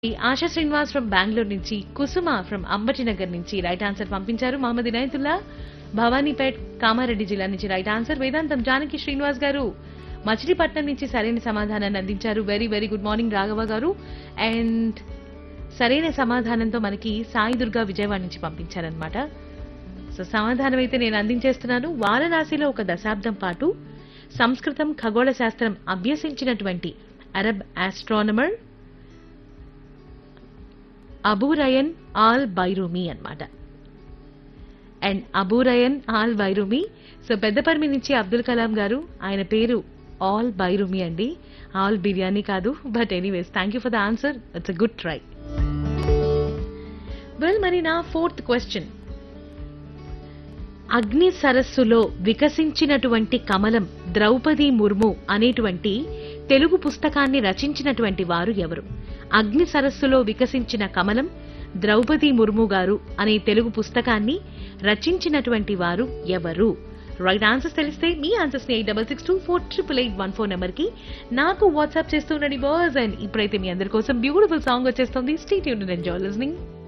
ASHA Srinivas from Bengaluru నుంచి కుసుమ from Ambati Nagar నుంచి right answer పంపించారు మహమ్మద్ ఇనాయతుల్లా భవానీపేట్ కామారెడ్డి జిల్లా నుంచి రైట్ ఆన్సర్ వేదాంతం జానకి శ్రీనివాస్ గారు మచిలీపట్నం నుంచి సరైన సమాధానాన్ని అందించారు very very good morning Raghava garu and సరైన సమాధానంతో మనకి సాయి దుర్గా విజయవాడ నుంచి పంపించారనమాట సో సమాధానం అయితే నేను అందించేస్తున్నాను వారణాసిలో ఒక దశాబ్దం పాటు సంస్కృతం ఖగోళ శాస్త్రం అభ్యసించినటువంటి Arab astronomer Abu Rayhan al Biruni అన్నమాట and Abu Rayhan al Biruni so పెద్దపర్మి నుంచి అబ్దుల్ కలాం గారు ఆయన పేరు ఆల్ బైరూమి అండి ఆల్ బిర్యానీ కాదు but anyways thank you for the answer it's a good try well మరి నా ఫోర్త్ క్వశ్చన్ అగ్ని సరస్సులో వికసించినటువంటి కమలం ద్రౌపది ముర్ము అనేటువంటి తెలుగు పుస్తకాన్ని రచించినటువంటి వారు ఎవరు అగ్ని సరస్సులో వికసించిన కమలం ద్రౌపది ముర్ము గారు అనే తెలుగు పుస్తకాన్ని రచించినటువంటి వారు ఎవరు రైట్ ఆన్సర్స్ తెలిస్తే మీ ఆన్సర్స్ ని eight double six two four triple eight one four number కి నాకు వాట్సాప్ చేస్తూ ఉండండి బాస్ అండ్ ఇప్పుడైతే మీ అందరి కోసం బ్యూటిఫుల్ సాంగ్ వచ్చేస్తుంది స్టేట్ యూన్ ఎంజాయ్ లిస్నింగ్